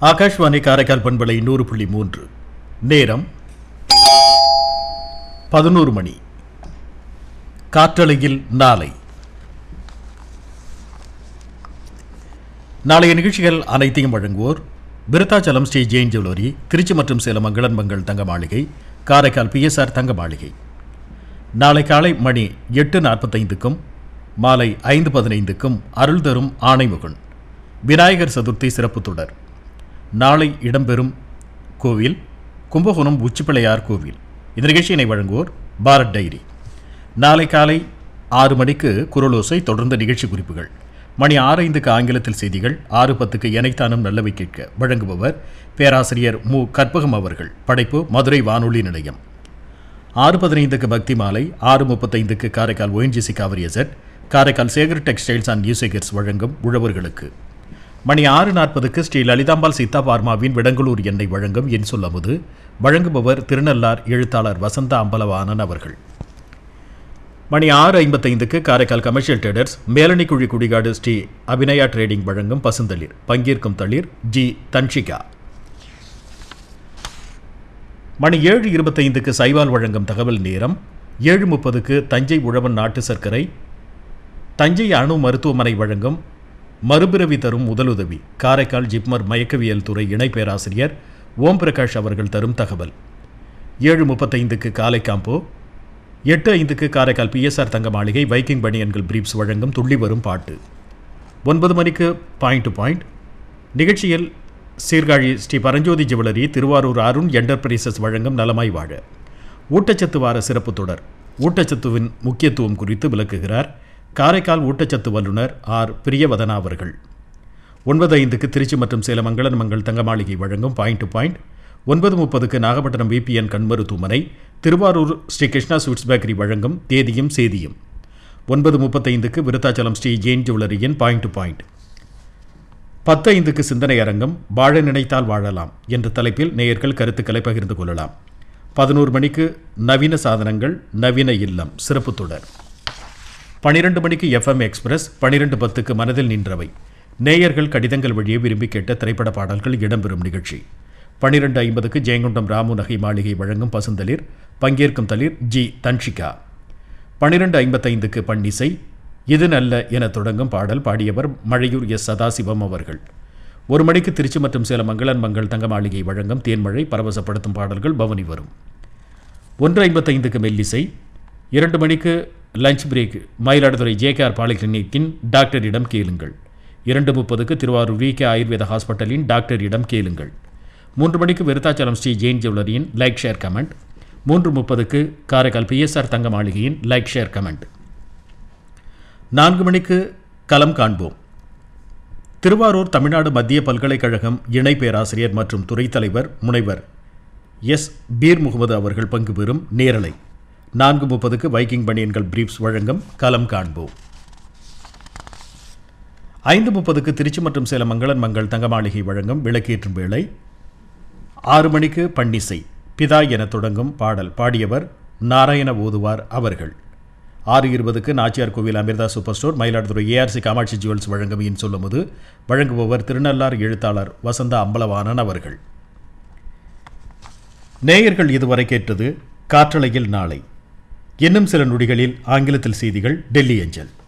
ஆகாஷ்வாணி காரைக்கால் பண்பலை நூறு புள்ளி மூன்று நேரம் பதினோரு மணி காற்றலையில் நாளை நாளைய நிகழ்ச்சிகள் அனைத்தையும் வழங்குவோர் விருத்தாச்சலம் ஸ்ரீ ஜெயின் ஜுவல்லரி திருச்சி மற்றும் சேலம் மங்களன் மங்கள் தங்க மாளிகை காரைக்கால் பிஎஸ்ஆர் தங்க மாளிகை நாளை காலை மணி எட்டு நாற்பத்தைந்துக்கும் மாலை ஐந்து பதினைந்துக்கும் அருள் தரும் ஆணைமுகன் விநாயகர் சதுர்த்தி சிறப்பு தொடர் நாளை இடம்பெறும் கோவில் கும்பகோணம் உச்சிப்பிள்ளையார் கோவில் இந்த நிகழ்ச்சியினை வழங்குவோர் பாரத் டைரி நாளை காலை ஆறு மணிக்கு குரலோசை தொடர்ந்த நிகழ்ச்சி குறிப்புகள் மணி ஆறு ஐந்துக்கு ஆங்கிலத்தில் செய்திகள் ஆறு பத்துக்கு எனைத்தானும் நல்லவை கேட்க வழங்குபவர் பேராசிரியர் மு கற்பகம் அவர்கள் படைப்பு மதுரை வானொலி நிலையம் ஆறு பதினைந்துக்கு பக்தி மாலை ஆறு முப்பத்தைந்துக்கு Karaikal ONGC Cauvery asset Karaikal Sekar textiles and யூசேகர்ஸ் வழங்கும் உழவர்களுக்கு மணி ஆறு நாற்பதுக்கு ஸ்ரீ லலிதாம்பாள் சீதா பார்மாவின் விடங்கலூர் எண்ணெய் வழங்கும் என் சொல்லமுது வழங்குபவர் திருநள்ளார் எழுத்தாளர் வசந்த அம்பலவாணன் அவர்கள் மணி ஆறு ஐம்பத்தைந்துக்கு Karaikal commercial traders Melanikuzhi Kudikadu Sri Abhinaya trading வழங்கும் பசுந்தளிர் பங்கேற்கும் தளிர் ஜி தன்ஷிகா மணி ஏழு இருபத்தைந்துக்கு சைவால் வழங்கும் தகவல் நேரம் ஏழு முப்பதுக்கு தஞ்சை உழவன் நாட்டு சர்க்கரை தஞ்சை அணு மருத்துவமனை வழங்கும் மறுபிறவி தரும் முதலுதவி காரைக்கால் ஜிப்மர் மயக்கவியல் துறை இணை பேராசிரியர் ஓம் பிரகாஷ் அவர்கள் தரும் தகவல் ஏழு முப்பத்தைந்துக்கு காலை காம்போ எட்டு ஐந்துக்கு காரைக்கால் பிஎஸ்ஆர் தங்க மாளிகை வைக்கிங் பனியன்கள் பிரீப்ஸ் வழங்கும் துள்ளி வரும் பாட்டு ஒன்பது மணிக்கு பாயிண்ட் டு பாயிண்ட் நிகழ்ச்சியில் சீர்காழி ஸ்ரீ பரஞ்சோதி ஜுவல்லரி திருவாரூர் அருண் என்டர்பிரைசஸ் வழங்கும் நலமாய் வாழ ஊட்டச்சத்து வார சிறப்பு தொடர் ஊட்டச்சத்துவின் முக்கியத்துவம் குறித்து விளக்குகிறார் காரைக்கால் ஊட்டச்சத்து வல்லுநர் ஆர் பிரியவதனா அவர்கள் ஒன்பது ஐந்துக்கு திருச்சி மற்றும் சேலம் மங்களன் மங்கள் தங்க மாளிகை வழங்கும் பாயிண்ட் டு பாயிண்ட் ஒன்பது முப்பதுக்கு நாகப்பட்டினம் விபிஎன் கண் மருத்துவமனை திருவாரூர் ஸ்ரீ கிருஷ்ணா ஸ்வீட்ஸ் பேக்கரி வழங்கும் தேதியும் சேதியும் ஒன்பது முப்பத்தைந்துக்கு விருத்தாச்சலம் ஸ்ரீ ஜெயின் ஜுவல்லரியின் பாயிண்ட் டு பாயிண்ட் பத்து ஐந்துக்கு சிந்தனை அரங்கம் வாழ நினைத்தால் வாழலாம் என்ற தலைப்பில் நேயர்கள் கருத்துக்களை பகிர்ந்து கொள்ளலாம் பதினோரு மணிக்கு நவீன சாதனங்கள் நவீன இல்லம் சிறப்பு தொடர் பனிரெண்டு மணிக்கு எஃப்எம் எக்ஸ்பிரஸ் பனிரெண்டு பத்துக்கு மனதில் நின்றவை நேயர்கள் கடிதங்கள் வழியே விரும்பி கேட்ட திரைப்பட பாடல்கள் இடம்பெறும் நிகழ்ச்சி பனிரெண்டு ஐம்பதுக்கு ஜெயங்கொண்டம் ராமு நகை மாளிகை வழங்கும் பசுந்தளிர் பங்கேற்கும் தளிர் ஜி தன்ஷிகா பன்னிரெண்டு ஐம்பத்தைந்துக்கு பன்னிசை இது நல்ல என தொடங்கும் பாடல் பாடியவர் மழையூர் எஸ் சதாசிவம் அவர்கள் ஒரு மணிக்கு திருச்சி மற்றும் சேலம் மங்களன் மங்கள் தங்க மாளிகை வழங்கும் தேன்மழை பரவசப்படுத்தும் பாடல்கள் பவனி வரும் ஒன்று ஐம்பத்தைந்துக்கு மெல்லிசை இரண்டு மணிக்கு லஞ்ச் பிரேக் மயிலாடுதுறை ஜேகேஆர் பாலிகிளினிக்கின் டாக்டரிடம் கேளுங்கள் இரண்டு முப்பதுக்கு திருவாரூர் வி கே ஆயுர்வேத ஹாஸ்பிட்டலின் டாக்டரிடம் கேளுங்கள் மூன்று மணிக்கு விருத்தாச்சலம் ஸ்ரீ ஜெயின் ஜுவல்லரியின் லைக் ஷேர் கமெண்ட் மூன்று முப்பதுக்கு காரைக்கால் பிஎஸ்ஆர் தங்க மாளிகையின் லைக் ஷேர் கமெண்ட் நான்கு மணிக்கு களம் காண்போம் திருவாரூர் தமிழ்நாடு மத்திய பல்கலைக்கழகம் இணை பேராசிரியர் மற்றும் துறைத் தலைவர் முனைவர் எஸ் பீர் முகமது அவர்கள் பங்கு பெறும் நேரலை நான்கு முப்பதுக்கு வைக்கிங் பனியன்கள் பிரீப்ஸ் வழங்கும் களம் காண்போம் ஐந்து முப்பதுக்கு திருச்சி மற்றும் சேலம் மங்களன் மங்கள் தங்க மாளிகை வழங்கும் விளக்கேற்றும் வேளை ஆறு மணிக்கு பன்னிசை பிதா என தொடங்கும் பாடல் பாடியவர் நாராயண ஓதுவார் அவர்கள் ஆறு இருபதுக்கு Nachiyar Koil Amirtha super store Mayiladuthurai ARC Kamatchi jewels வழங்கும் இன் சொல்லும்போது வழங்குபவர் திருநள்ளார் எழுத்தாளர் வசந்த அம்பலவாணன் அவர்கள் நேயர்கள் இதுவரை கேட்டது காற்றலையில் நாளை இன்னும் சில நொடிகளில் ஆங்கிலத்தில் செய்திகள் டெல்லி அஞ்சல்